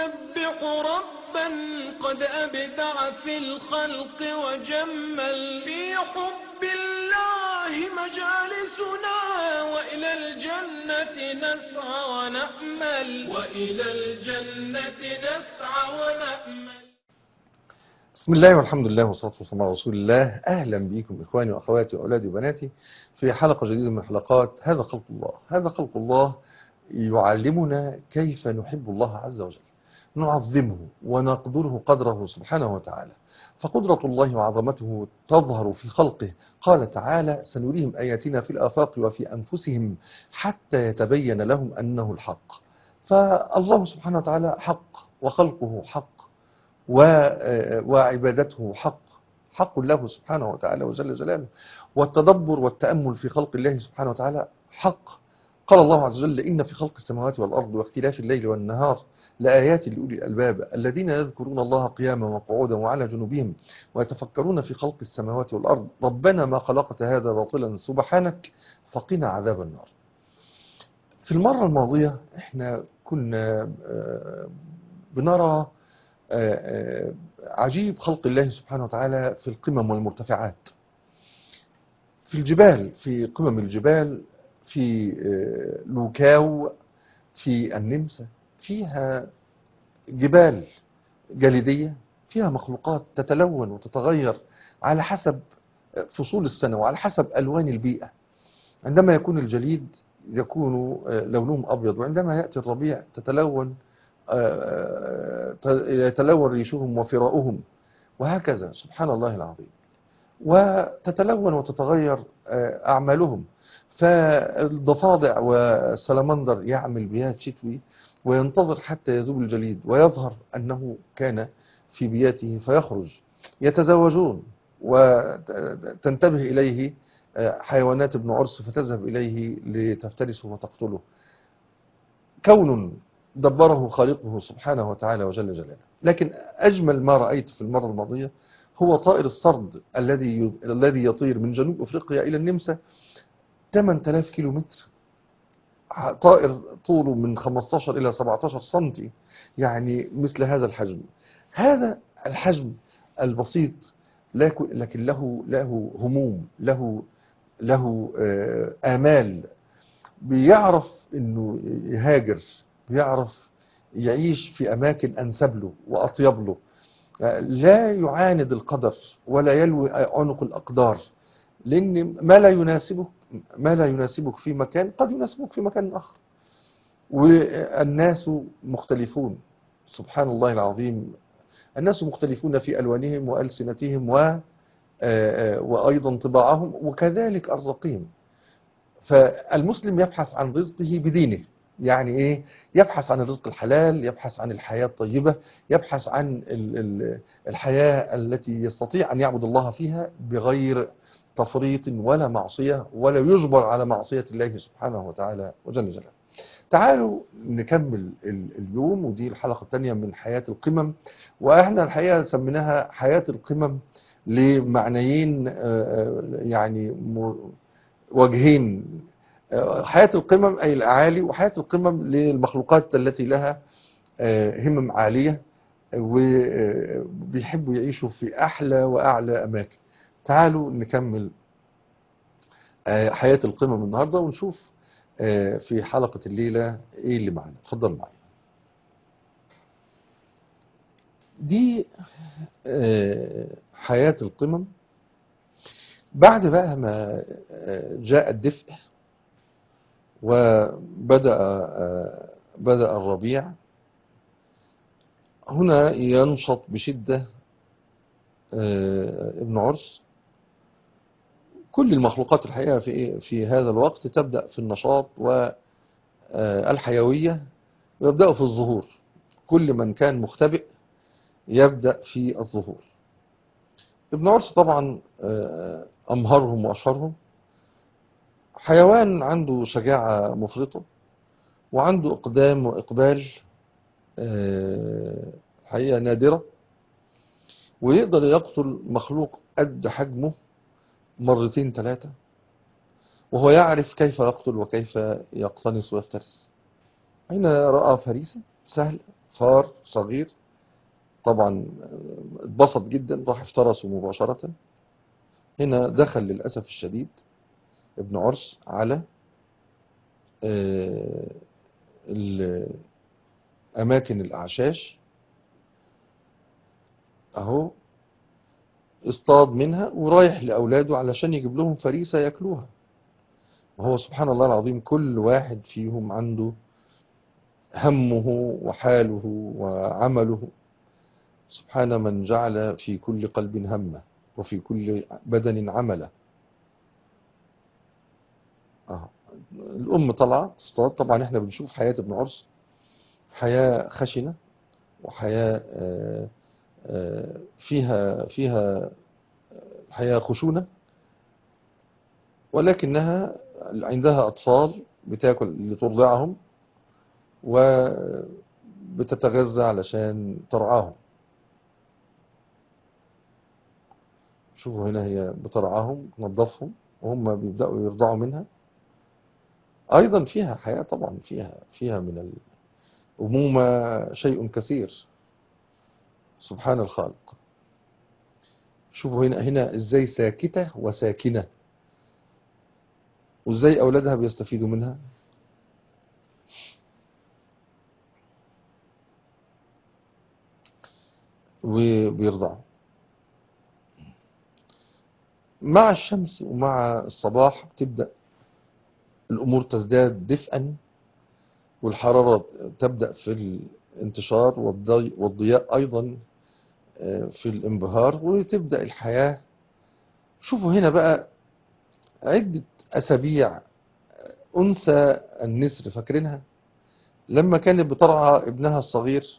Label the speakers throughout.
Speaker 1: نسبح ربا قد أبدع في الخلق وجمل في حب الله مجالسنا وإلى الجنة نسعى ونأمل وإلى الجنة نسعى ونأمل
Speaker 2: بسم الله والحمد لله والصلاة والسلام على رسول الله أهلا بكم إخواني وأخواتي وأولادي وبناتي في حلقة جديدة من حلقات هذا خلق الله هذا خلق الله يعلمنا كيف نحب الله عز وجل نعظمه ونقدره قدره سبحانه وتعالى فقدرة الله وعظمته تظهر في خلقه قال تعالى سنريهم آياتنا في الآفاق وفي أنفسهم حتى يتبين لهم أنه الحق فالله سبحانه وتعالى حق وخلقه حق وعبادته حق حق له سبحانه وتعالى وجل جلاله والتدبر والتأمل في خلق الله سبحانه وتعالى حق قال الله عز وجل إن في خلق السماوات والأرض واختلاف الليل والنهار لآيات لأولي الألباب الذين يذكرون الله قياما وقعودا وعلى جنوبهم ويتفكرون في خلق السماوات والأرض ربنا ما خلقت هذا باطلا سبحانك فقنا عذاب النار في المرة الماضية احنا كنا بنرى عجيب خلق الله سبحانه وتعالى في القمم والمرتفعات في الجبال في قمم الجبال في لوكاو في النمسا فيها جبال جليدية فيها مخلوقات تتلون وتتغير على حسب فصول السنة وعلى حسب ألوان البيئة عندما يكون الجليد يكون لونهم أبيض وعندما يأتي الربيع تتلون يتلون ريشهم وفراؤهم وهكذا سبحان الله العظيم وتتلون وتتغير أعمالهم فالضفادع والسلمندر يعمل بيات شتوي وينتظر حتى يذوب الجليد ويظهر أنه كان في بياته فيخرج يتزوجون وتنتبه إليه حيوانات ابن عرس فتذهب إليه لتفترسه وتقتله كون دبره خالقه سبحانه وتعالى وجل جلاله لكن أجمل ما رأيت في المرة الماضية هو طائر الصرد الذي الذي يطير من جنوب أفريقيا إلى النمسا 8000 كيلو متر طائر طوله من 15 إلى 17 سنتي يعني مثل هذا الحجم هذا الحجم البسيط لكن له له هموم له له آمال بيعرف انه يهاجر بيعرف يعيش في اماكن انسب له واطيب له لا يعاند القدر ولا يلوي عنق الاقدار لان ما لا يناسبك ما لا يناسبك في مكان قد يناسبك في مكان اخر والناس مختلفون سبحان الله العظيم الناس مختلفون في الوانهم والسنتهم و وايضا طباعهم وكذلك ارزاقهم فالمسلم يبحث عن رزقه بدينه يعني ايه يبحث عن الرزق الحلال يبحث عن الحياة الطيبة يبحث عن الحياة التي يستطيع أن يعبد الله فيها بغير تفريط ولا معصية ولا يجبر على معصية الله سبحانه وتعالى وجل جلاله تعالوا نكمل اليوم ودي الحلقة الثانية من حياة القمم وإحنا الحقيقة سميناها حياة القمم لمعنيين يعني وجهين حياة القمم أي الأعالي وحياة القمم للمخلوقات التي لها همم عالية وبيحبوا يعيشوا في أحلى وأعلى أماكن تعالوا نكمل حياة القمم النهاردة ونشوف في حلقة الليلة إيه اللي معنا اتفضل معي دي حياة القمم بعد بقى ما جاء الدفء وبدأ بدأ الربيع هنا ينشط بشدة ابن عرس كل المخلوقات الحقيقة في في هذا الوقت تبدأ في النشاط والحيوية ويبدأوا في الظهور كل من كان مختبئ يبدأ في الظهور ابن عرس طبعا أمهرهم وأشهرهم حيوان عنده شجاعة مفرطة وعنده إقدام وإقبال حقيقة نادرة ويقدر يقتل مخلوق قد حجمه مرتين ثلاثة وهو يعرف كيف يقتل وكيف يقتنص ويفترس أين رأى فريسة سهل فار صغير طبعا آه، اتبسط جدا راح افترسه مباشرة هنا دخل للأسف الشديد ابن عرس على آه، ال- أماكن الأعشاش أهو اصطاد منها ورايح لأولاده علشان يجيب لهم فريسة ياكلوها وهو سبحان الله العظيم كل واحد فيهم عنده همه وحاله وعمله سبحان من جعل في كل قلب همه وفي كل بدن عمله أهو. الأم طلعت تصطاد طبعا احنا بنشوف حياة ابن عرس حياة خشنة وحياة آه، آه، فيها فيها حياة خشونة ولكنها عندها أطفال بتاكل لترضعهم وبتتغذى علشان ترعاهم شوفوا هنا هي بترعاهم تنظفهم وهم بيبدأوا يرضعوا منها أيضا فيها حياة طبعا فيها فيها من الأمومة شيء كثير سبحان الخالق شوفوا هنا هنا ازاي ساكتة وساكنة وازاي أولادها بيستفيدوا منها وبيرضعوا مع الشمس ومع الصباح بتبدأ الأمور تزداد دفئا والحرارة تبدأ في الانتشار والضي والضياء أيضا آه، في الانبهار وتبدأ الحياة شوفوا هنا بقى عدة أسابيع أنثى النسر فاكرينها لما كانت بترعى ابنها الصغير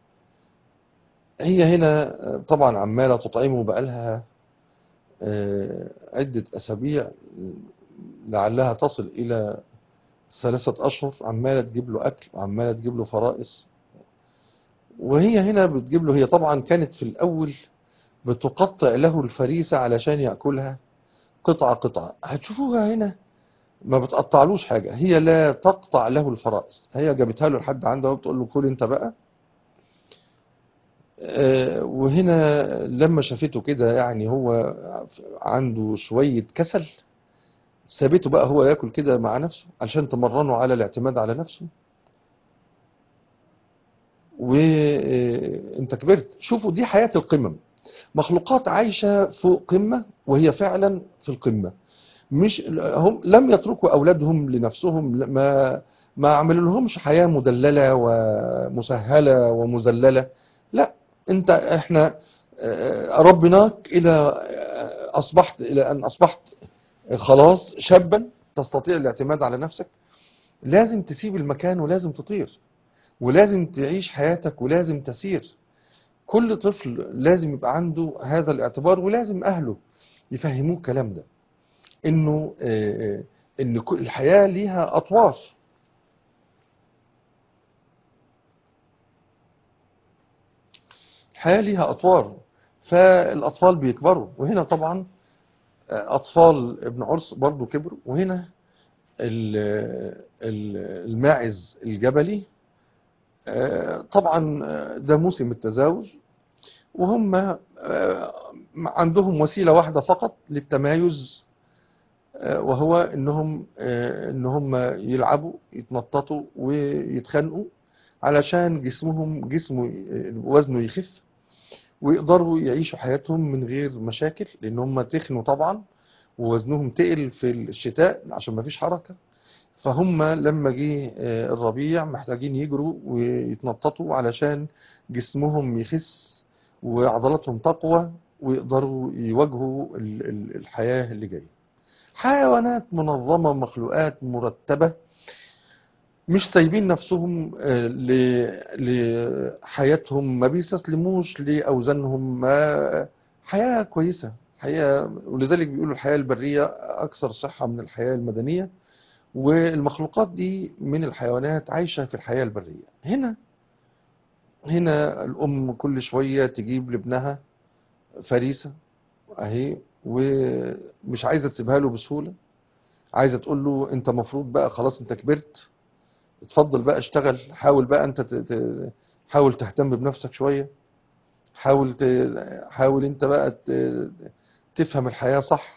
Speaker 2: هي هنا آه، طبعا عمالة تطعمه بقالها آه، عدة أسابيع لعلها تصل إلى ثلاثة أشهر عمالة تجيب له أكل وعمالة تجيب له فرائس وهي هنا بتجيب له هي طبعا كانت في الأول بتقطع له الفريسة علشان يأكلها قطعة قطعة هتشوفوها هنا ما بتقطعلوش حاجة هي لا تقطع له الفرائس هي جابتها له لحد عنده وبتقول له كل انت بقى آه، وهنا لما شافته كده يعني هو عنده شوية كسل سابته بقى هو ياكل كده مع نفسه علشان تمرنه على الاعتماد على نفسه وانت كبرت شوفوا دي حياة القمم مخلوقات عايشة فوق قمة وهي فعلا في القمة مش هم لم يتركوا أولادهم لنفسهم ما ما عملوا لهمش حياة مدللة ومسهلة ومذللة لا انت احنا آه، ربناك الى آه، اصبحت الى ان اصبحت خلاص شابا تستطيع الاعتماد على نفسك لازم تسيب المكان ولازم تطير ولازم تعيش حياتك ولازم تسير كل طفل لازم يبقى عنده هذا الاعتبار ولازم اهله يفهموه الكلام ده انه آه، آه، ان كل- الحياة ليها اطوار الحياة ليها اطوار فالاطفال بيكبروا وهنا طبعا آه، اطفال ابن عرس برضو كبروا وهنا ال- ال- الماعز الجبلي آه، طبعا آه، ده موسم التزاوج وهم آه، عندهم وسيلة واحدة فقط للتمايز آه، وهو انهم آه، ان هم يلعبوا يتنططوا ويتخانقوا علشان جسمهم جسمه آه، وزنه يخف ويقدروا يعيشوا حياتهم من غير مشاكل لان هم تخنوا طبعا ووزنهم تقل في الشتاء عشان ما فيش حركة فهم لما جه آه، الربيع محتاجين يجروا ويتنططوا علشان جسمهم يخس وعضلاتهم تقوى ويقدروا يواجهوا ال- ال- الحياة اللي جاية حيوانات منظمة مخلوقات مرتبة مش سايبين نفسهم آه، ل- لحياتهم ما بيستسلموش لأوزانهم ما حياة كويسة حياة ولذلك بيقولوا الحياة البرية أكثر صحة من الحياة المدنية والمخلوقات دي من الحيوانات عايشة في الحياة البرية هنا هنا الأم كل شوية تجيب لابنها فريسة أهي ومش عايزة تسيبها له بسهولة عايزة تقول له أنت مفروض بقى خلاص أنت كبرت اتفضل بقى اشتغل حاول بقى أنت ت... ت... حاول تهتم بنفسك شوية حاول ت... حاول انت بقى ت... تفهم الحياة صح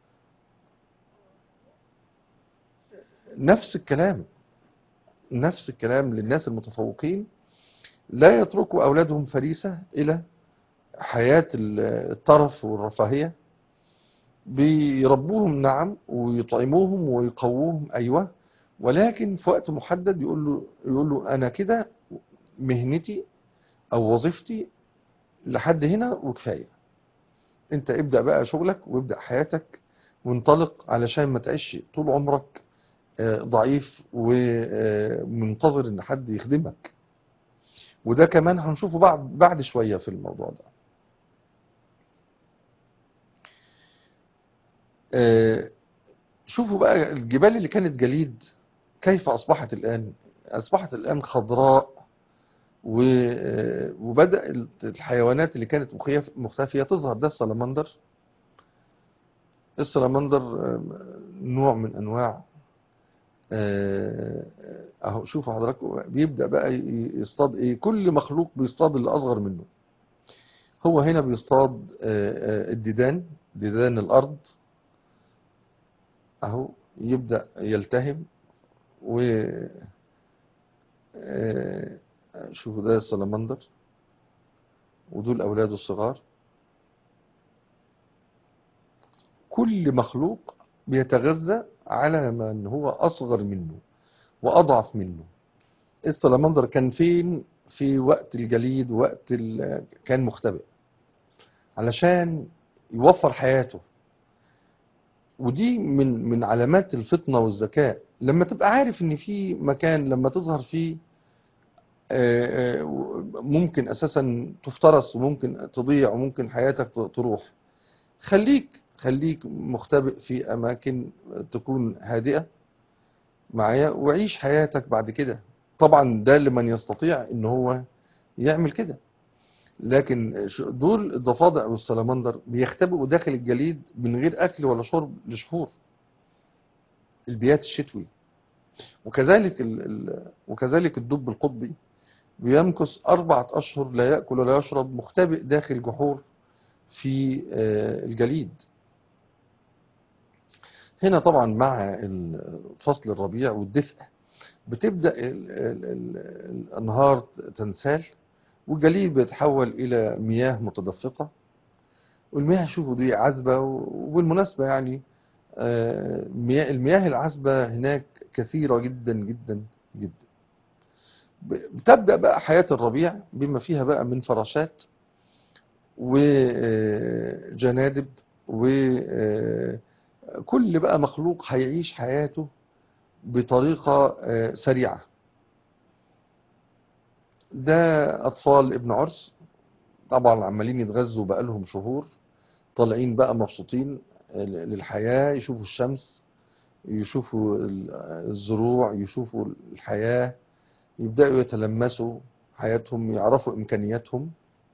Speaker 2: نفس الكلام نفس الكلام للناس المتفوقين لا يتركوا أولادهم فريسة إلى حياة الطرف والرفاهية بيربوهم نعم ويطعموهم ويقووهم أيوة ولكن في وقت محدد يقول له يقول له أنا كده مهنتي أو وظيفتي لحد هنا وكفاية أنت ابدأ بقى شغلك وابدأ حياتك وانطلق علشان ما تعيش طول عمرك آه، ضعيف ومنتظر ان حد يخدمك وده كمان هنشوفه بعد بعد شوية في الموضوع ده آه، شوفوا بقى الجبال اللي كانت جليد كيف أصبحت الآن أصبحت الآن خضراء و- آه، وبدأ الحيوانات اللي كانت مخيف- مختفية تظهر ده السلمندر السلمندر آه، نوع من أنواع آه، اهو شوفوا حضراتكم بيبدأ بقى ي- يصطاد ايه كل مخلوق بيصطاد اللي اصغر منه هو هنا بيصطاد آه، آه، الديدان ديدان الارض اهو يبدأ يلتهم و آه، شوفوا ده السلمندر ودول اولاده الصغار كل مخلوق بيتغذى على من هو اصغر منه واضعف منه السلمندر كان فين في وقت الجليد وقت ال... كان مختبئ علشان يوفر حياته ودي من من علامات الفطنة والذكاء لما تبقى عارف ان في مكان لما تظهر فيه آه، آه، ممكن اساسا تفترس وممكن تضيع وممكن حياتك تروح خليك خليك مختبئ في اماكن تكون هادئة معايا وعيش حياتك بعد كده طبعا ده لمن يستطيع ان هو يعمل كده لكن ش- دول الضفادع والسلمندر بيختبئوا داخل الجليد من غير اكل ولا شرب لشهور البيات الشتوي وكذلك ال... ال... وكذلك الدب القطبي بيمكث أربعة أشهر لا يأكل ولا يشرب مختبئ داخل جحور في آه، الجليد هنا طبعا مع ال- فصل الربيع والدفء بتبدأ ال- ال- ال- الأنهار تنسال والجليد بيتحول إلى مياه متدفقة والمياه شوفوا دي عذبة وبالمناسبة يعني آه، مياه- المياه العذبة هناك كثيرة جدا جدا جدا ب- بتبدأ بقى حياة الربيع بما فيها بقى من فراشات وجنادب وكل بقى مخلوق هيعيش حياته بطريقة آه، سريعة ده أطفال ابن عرس طبعا عمالين يتغذوا بقالهم شهور طالعين بقى مبسوطين للحياة يشوفوا الشمس يشوفوا ال- الزروع يشوفوا الحياة يبدأوا يتلمسوا حياتهم يعرفوا إمكانياتهم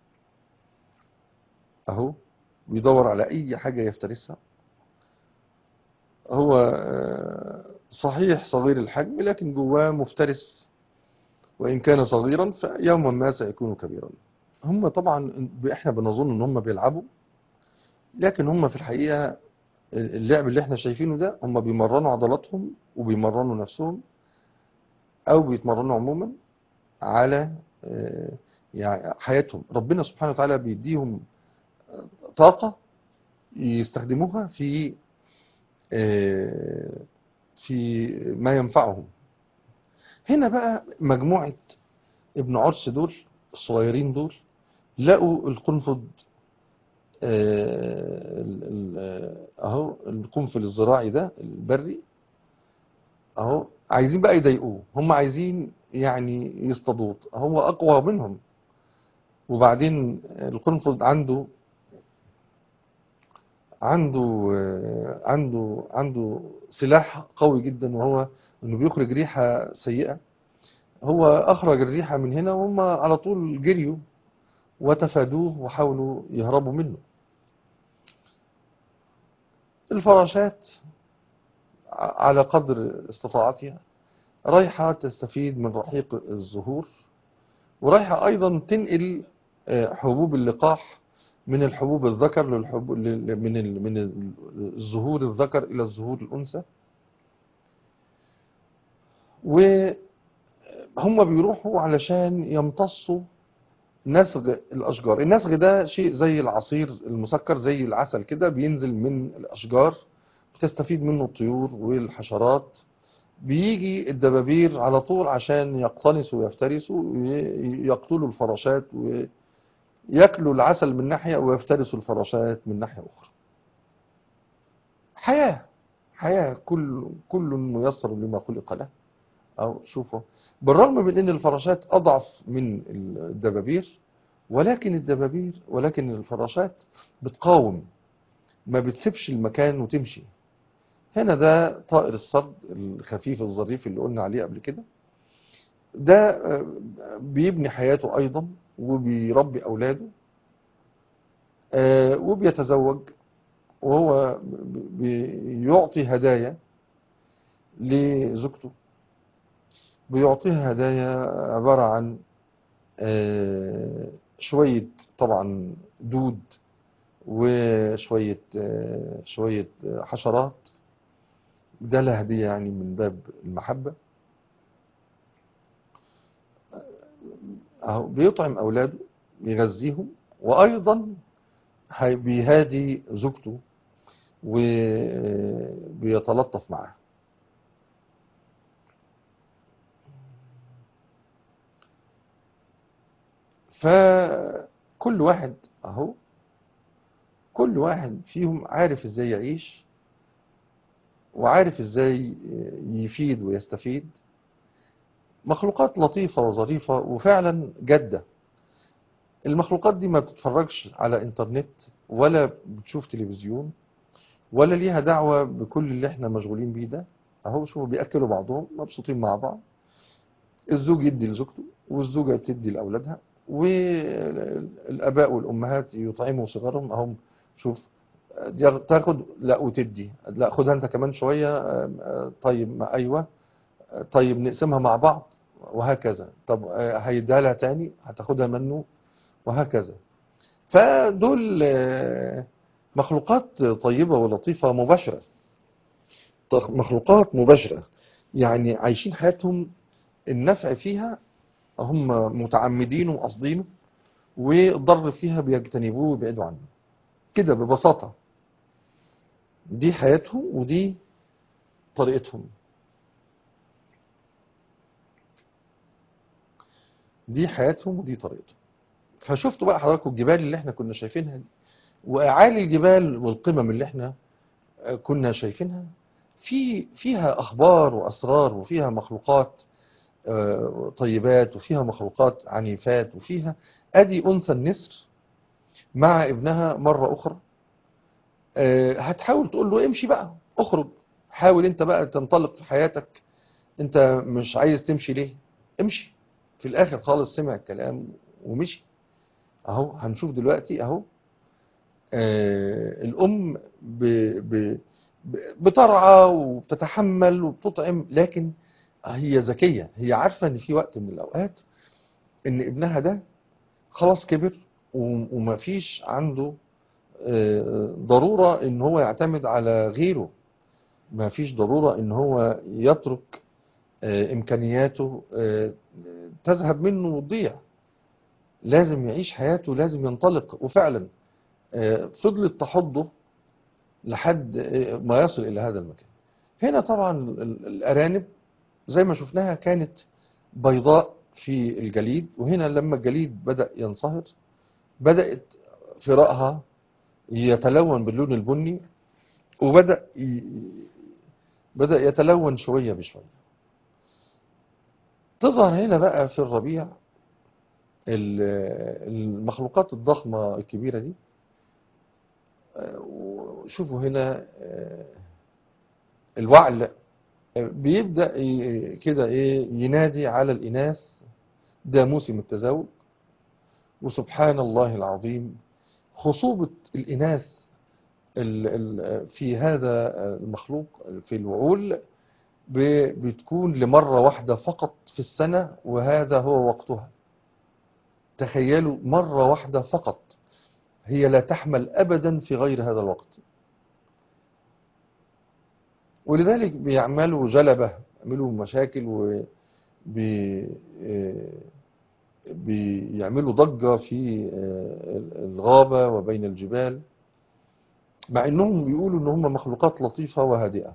Speaker 2: أهو بيدور على أي حاجة يفترسها هو آه، صحيح صغير الحجم لكن جواه مفترس وإن كان صغيرا فيوما ما سيكون كبيرا هم طبعا احنا بنظن ان هم بيلعبوا لكن هم في الحقيقة اللعب اللي احنا شايفينه ده هم بيمرنوا عضلاتهم وبيمرنوا نفسهم او بيتمرنوا عموما على آه، يعني حياتهم ربنا سبحانه وتعالى بيديهم طاقة يستخدموها في آه، في ما ينفعهم هنا بقى مجموعة ابن عرس دول الصغيرين دول لقوا القنفذ آه، ال- ال- آه، اهو القنفذ الزراعي ده البري اهو عايزين بقى يضايقوه هم عايزين يعني يصطادوه هو اقوى منهم وبعدين القنفذ عنده عنده آه، عنده عنده سلاح قوي جدا وهو انه بيخرج ريحة سيئة هو اخرج الريحة من هنا وهم على طول جريوا وتفادوه وحاولوا يهربوا منه الفراشات ع- على قدر استطاعتها رايحة تستفيد من رحيق الزهور ورايحة أيضا تنقل آه، حبوب اللقاح من الحبوب الذكر للحبوب لل- من ال- من ال- الزهور الذكر إلى الزهور الأنثى وهم بيروحوا علشان يمتصوا نسغ الأشجار النسغ ده شيء زي العصير المسكر زي العسل كده بينزل من الأشجار بتستفيد منه الطيور والحشرات بيجي الدبابير على طول عشان يقتنصوا ويفترسوا وي- يقتلوا الفراشات وياكلوا العسل من ناحية ويفترسوا الفراشات من ناحية أخرى حياة حياة كل كل ميسر لما خلق له أو شوفوا بالرغم من أن الفراشات أضعف من الدبابير ولكن الدبابير ولكن الفراشات بتقاوم ما بتسيبش المكان وتمشي هنا ده طائر الصرد الخفيف الظريف اللي قلنا عليه قبل كده ده آه، بيبني حياته أيضا وبيربي أولاده آه، وبيتزوج وهو بي- بيعطي هدايا لزوجته بيعطيها هدايا عبارة عن آه، شوية طبعا دود وشوية آه، شوية آه، حشرات ده له هدية يعني من باب المحبة أهو بيطعم أولاده بيغذيهم وأيضا هي- بيهادي زوجته وبيتلطف معاها فكل واحد أهو كل واحد فيهم عارف ازاي يعيش وعارف ازاي يفيد ويستفيد مخلوقات لطيفة وظريفة وفعلا جادة المخلوقات دي ما بتتفرجش على انترنت ولا بتشوف تلفزيون ولا ليها دعوة بكل اللي احنا مشغولين بيه ده اهو شوفوا بيأكلوا بعضهم مبسوطين مع بعض الزوج يدي لزوجته والزوجة تدي لأولادها والآباء والأمهات يطعموا صغارهم أهم شوف دي تاخد لا وتدي لا خدها أنت كمان شوية آه، آه، طيب ما أيوة آه، طيب نقسمها مع بعض وهكذا طب آه، هيديها لها تاني هتاخدها منه وهكذا فدول آه، مخلوقات طيبة ولطيفة مباشرة طخ- مخلوقات مباشرة يعني عايشين حياتهم النفع فيها هم متعمدين وقاصدينه والضر فيها بيجتنبوه ويبعدوا عنه كده ببساطة دي حياتهم ودي طريقتهم دي حياتهم ودي طريقتهم فشفتوا بقى حضراتكم الجبال اللي احنا كنا شايفينها دي وأعالي الجبال والقمم اللي احنا آه، كنا شايفينها في فيها أخبار وأسرار وفيها مخلوقات آه، طيبات وفيها مخلوقات عنيفات وفيها أدي أنثى النسر مع ابنها مرة أخرى آه، هتحاول تقول له امشي بقى اخرج حاول انت بقى تنطلق في حياتك انت مش عايز تمشي ليه امشي في الاخر خالص سمع الكلام ومشي اهو هنشوف دلوقتي اهو آه، الام ب... ب... ب- بترعى وبتتحمل وبتطعم لكن هي ذكية هي عارفة ان في وقت من الاوقات ان ابنها ده خلاص كبر و- ومفيش عنده آه، ضرورة ان هو يعتمد على غيره ما فيش ضرورة ان هو يترك آه، امكانياته آه، تذهب منه وتضيع لازم يعيش حياته لازم ينطلق وفعلا آه، فضلت تحضه لحد آه، ما يصل الى هذا المكان هنا طبعا ال- الارانب زي ما شفناها كانت بيضاء في الجليد وهنا لما الجليد بدأ ينصهر بدأت فراءها يتلون باللون البني وبدأ ي... بدأ يتلون شوية بشوية تظهر هنا بقى في الربيع ال- المخلوقات الضخمة الكبيرة دي آه، وشوفوا هنا آه، الوعل آه، بيبدأ ي- كده ايه ينادي على الإناث ده موسم التزاوج وسبحان الله العظيم خصوبة الإناث ال- ال- في هذا المخلوق في الوعول ب- بتكون لمرة واحدة فقط في السنة وهذا هو وقتها تخيلوا مرة واحدة فقط هي لا تحمل أبدا في غير هذا الوقت ولذلك بيعملوا جلبة بيعملوا مشاكل و بي- آه، بيعملوا ضجة في آه، الغابة وبين الجبال مع انهم بيقولوا ان هم مخلوقات لطيفة وهادئة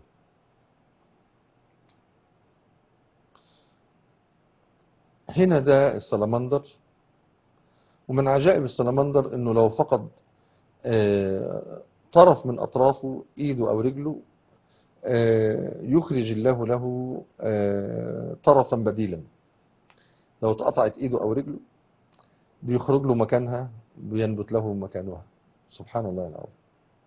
Speaker 2: هنا ده السلمندر ومن عجائب السلمندر انه لو فقد آه، طرف من اطرافه ايده او رجله آه، يخرج الله له آه، طرفا بديلا لو اتقطعت ايده او رجله بيخرج له مكانها بينبت له مكانها سبحان الله العظيم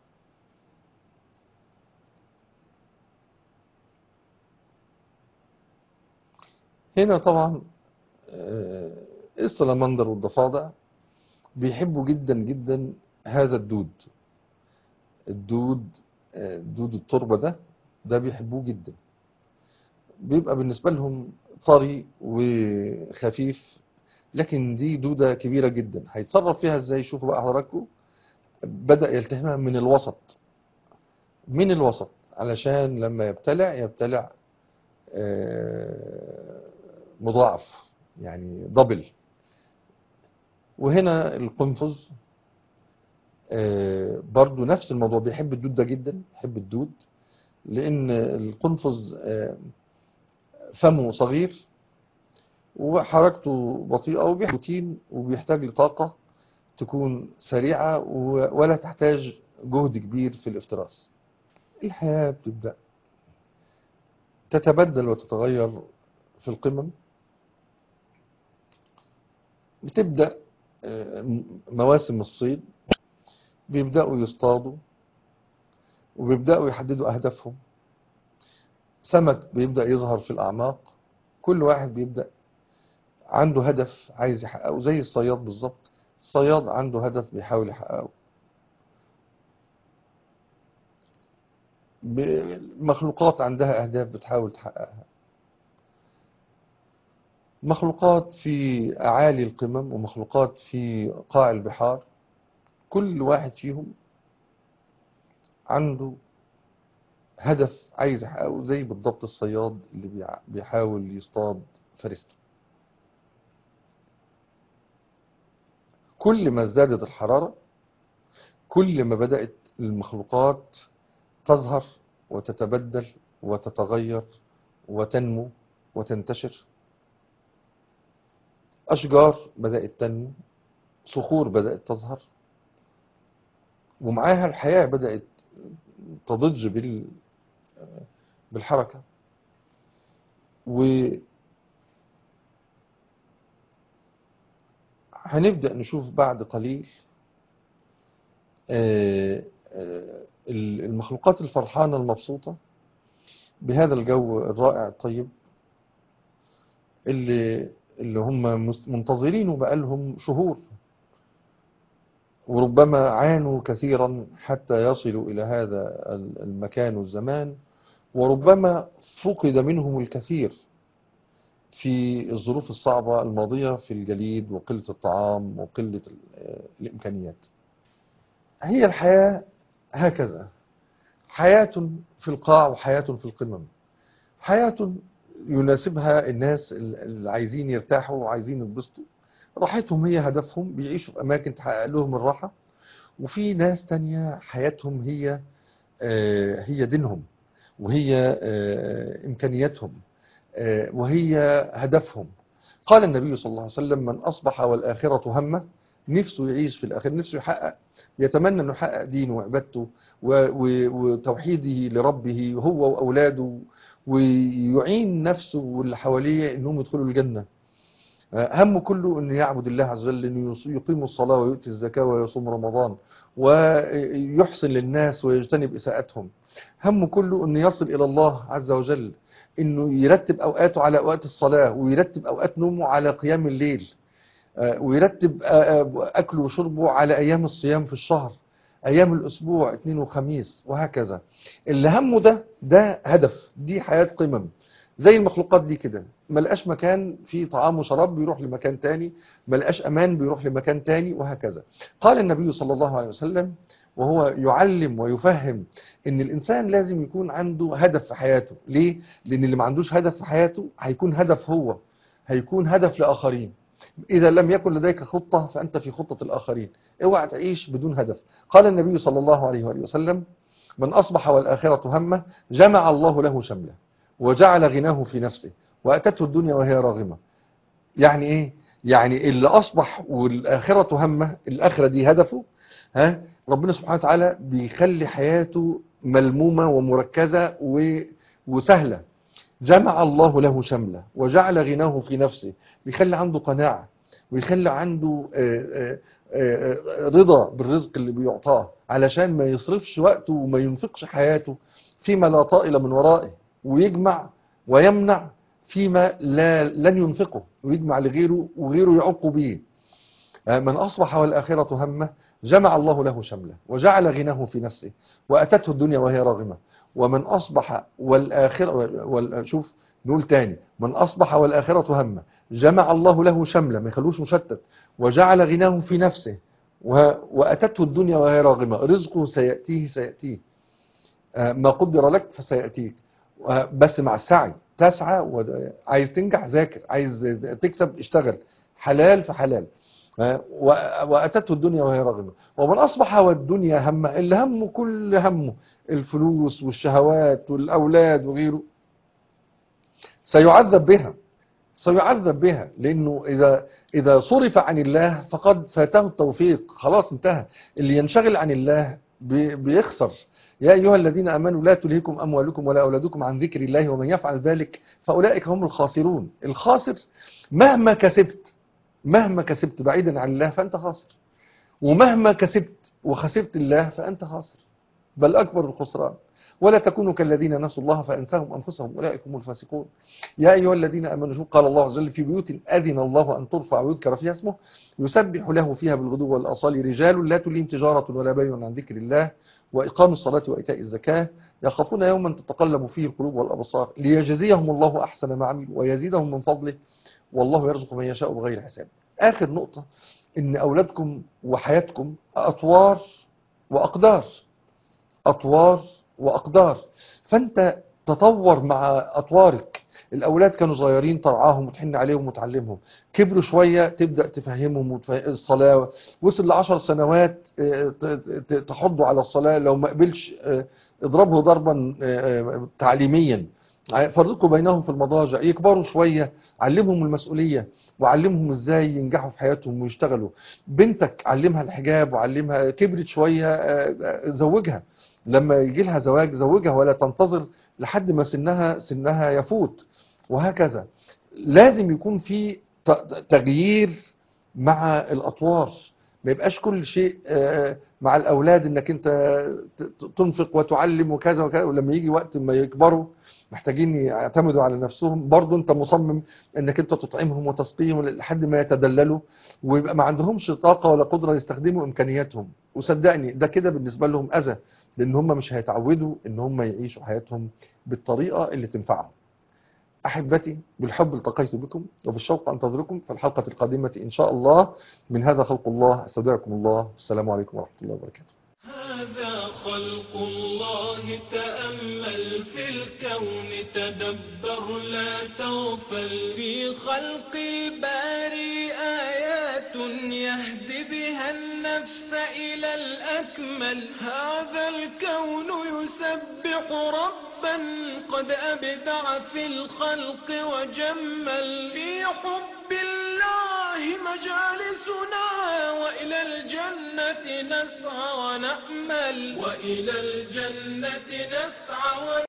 Speaker 2: هنا طبعا آه، السلمندر والضفادع بيحبوا جدا جدا هذا الدود الدود آه، دود التربة ده ده بيحبوه جدا بيبقى بالنسبة لهم طري وخفيف لكن دي دودة كبيرة جدا هيتصرف فيها ازاي شوفوا بقى حضراتكم بدأ يلتهمها من الوسط من الوسط علشان لما يبتلع يبتلع آه، مضاعف يعني دبل وهنا القنفذ آه، برضو نفس الموضوع بيحب الدود ده جدا بيحب الدود لأن القنفذ آه، فمه صغير وحركته بطيئة وبيحتاج روتين وبيحتاج لطاقة تكون سريعة و- ولا تحتاج جهد كبير في الافتراس الحياة بتبدأ تتبدل وتتغير في القمم بتبدأ آه، م- مواسم الصيد بيبدأوا يصطادوا وبيبدأوا يحددوا أهدافهم سمك بيبدأ يظهر في الأعماق كل واحد بيبدأ عنده هدف عايز يحققه زي الصياد بالظبط الصياد عنده هدف بيحاول يحققه ب- المخلوقات عندها أهداف بتحاول تحققها مخلوقات في أعالي القمم ومخلوقات في قاع البحار كل واحد فيهم عنده هدف عايز يحققه زي بالضبط الصياد اللي بيع- بيحاول يصطاد فريسته كل ما ازدادت الحرارة كل ما بدأت المخلوقات تظهر وتتبدل وتتغير وتنمو وتنتشر أشجار بدأت تنمو صخور بدأت تظهر ومعاها الحياة بدأت تضج بال بالحركة وهنبدأ نشوف بعد قليل آه، آه، المخلوقات الفرحانة المبسوطة بهذا الجو الرائع الطيب اللي اللي هم مس- منتظرينه بقالهم شهور وربما عانوا كثيرا حتى يصلوا إلى هذا المكان والزمان وربما فقد منهم الكثير في الظروف الصعبة الماضية في الجليد وقلة الطعام وقلة ال- الإمكانيات هي الحياة هكذا حياة في القاع وحياة في القمم حياة يناسبها الناس اللي عايزين يرتاحوا وعايزين يتبسطوا راحتهم هي هدفهم بيعيشوا في أماكن تحقق لهم الراحة وفي ناس تانية حياتهم هي آه، هي دينهم وهي آه، إمكانياتهم آه، وهي هدفهم قال النبي صلى الله عليه وسلم من أصبح والآخرة همه نفسه يعيش في الآخر نفسه يحقق يتمنى أنه يحقق دينه وعبادته و- و- وتوحيده لربه هو وأولاده ويعين نفسه واللي حواليه أنهم يدخلوا الجنة آه، همه كله أن يعبد الله عز وجل أنه يص- يقيم الصلاة ويؤتي الزكاة ويصوم رمضان ويحسن للناس ويجتنب إساءتهم همه كله أنه يصل إلى الله عز وجل أنه يرتب أوقاته على أوقات الصلاة ويرتب أوقات نومه على قيام الليل آه، ويرتب آه، آه، أكله وشربه على أيام الصيام في الشهر أيام الأسبوع اثنين وخميس وهكذا اللي همه ده ده هدف دي حياة قمم زي المخلوقات دي كده ما لقاش مكان في طعام وشراب بيروح لمكان تاني ما لقاش امان بيروح لمكان تاني وهكذا قال النبي صلى الله عليه وسلم وهو يعلم ويفهم ان الانسان لازم يكون عنده هدف في حياته ليه لان اللي ما عندوش هدف في حياته هيكون هدف هو هيكون هدف لاخرين اذا لم يكن لديك خطه فانت في خطه الاخرين اوعى تعيش بدون هدف قال النبي صلى الله عليه وآله وسلم من اصبح والاخره همه جمع الله له شمله وجعل غناه في نفسه واتته الدنيا وهي راغمه يعني ايه يعني اللي اصبح والاخره همه الاخره دي هدفه ها ربنا سبحانه وتعالى بيخلي حياته ملمومه ومركزه و... وسهله جمع الله له شمله وجعل غناه في نفسه بيخلي عنده قناعه ويخلي عنده آه، آه، آه، رضا بالرزق اللي بيعطاه علشان ما يصرفش وقته وما ينفقش حياته فيما لا طائل من ورائه ويجمع ويمنع فيما لا لن ينفقه ويجمع لغيره وغيره يعق به من أصبح والآخرة همه جمع الله له شمله وجعل غناه في نفسه وأتته الدنيا وهي راغمة ومن أصبح والآخرة وال- شوف نقول تاني من أصبح والآخرة همه جمع الله له شمله ما يخلوش مشتت وجعل غناه في نفسه و- وأتته الدنيا وهي راغمة رزقه سيأتيه سيأتيه آه، ما قدر لك فسيأتيك آه، بس مع السعي تسعى ود- عايز تنجح ذاكر عايز تكسب اشتغل حلال فحلال آه، و- وأتته الدنيا وهي راغمة ومن أصبح والدنيا همه اللي همه كل همه الفلوس والشهوات والأولاد وغيره سيعذب بها سيعذب بها لأنه إذا إذا صرف عن الله فقد فاته التوفيق خلاص انتهى اللي ينشغل عن الله بي- بيخسر يا أيها الذين آمنوا لا تلهكم أموالكم ولا أولادكم عن ذكر الله ومن يفعل ذلك فأولئك هم الخاسرون الخاسر مهما كسبت مهما كسبت بعيدا عن الله فأنت خاسر ومهما كسبت وخسرت الله فأنت خاسر بل أكبر الخسران ولا تكونوا كالذين نسوا الله فأنساهم أنفسهم أولئك هم الفاسقون يا أيها الذين آمنوا شوف قال الله عز وجل في بيوت أذن الله أن ترفع ويذكر فيها اسمه يسبح له فيها بالغدو والأصال رجال لا تليهم تجارة ولا بيع عن ذكر الله وإقام الصلاة وإيتاء الزكاة يخافون يوما تتقلب فيه القلوب والأبصار ليجزيهم الله أحسن ما عملوا ويزيدهم من فضله والله يرزق من يشاء بغير حساب آخر نقطة إن أولادكم وحياتكم أطوار وأقدار أطوار وأقدار فأنت تطور مع أطوارك الأولاد كانوا صغيرين ترعاهم وتحن عليهم وتعلمهم كبروا شوية تبدأ تفهمهم وتفهم الصلاة وصل لعشر سنوات آه، ت- ت- تحضوا على الصلاة لو ما قبلش آه، اضربه ضربا آه، آه، تعليميا فرقوا بينهم في المضاجع يكبروا شوية علمهم المسؤولية وعلمهم ازاي ينجحوا في حياتهم ويشتغلوا بنتك علمها الحجاب وعلمها كبرت شوية آه، آه، زوجها لما يجي لها زواج زوجها ولا تنتظر لحد ما سنها سنها يفوت وهكذا لازم يكون في ت- تغيير مع الأطوار ما يبقاش كل شيء آه، مع الأولاد إنك أنت ت- ت- تنفق وتعلم وكذا وكذا ولما يجي وقت ما يكبروا محتاجين يعتمدوا على نفسهم برضو أنت مصمم إنك أنت تطعمهم وتسقيهم لحد ما يتدللوا ويبقى ما عندهمش طاقة ولا قدرة يستخدموا إمكانياتهم وصدقني ده كده بالنسبة لهم أذى لأن هم مش هيتعودوا إن هم يعيشوا حياتهم بالطريقة اللي تنفعهم أحبتي بالحب التقيت بكم وبالشوق أنتظركم في الحلقة القادمة إن شاء الله من هذا خلق الله أستودعكم الله والسلام عليكم ورحمة الله وبركاته
Speaker 1: هذا خلق الله تأمل في الكون تدبر لا تغفل في خلق الباري آيات يهدي بها النفس إلى الأكمل هذا الكون يسبح ربا قد أبدع في الخلق وجمل في حب الله مجالسنا وإلى الجنة نسعى ونأمل وإلى الجنة نسعى ونأمل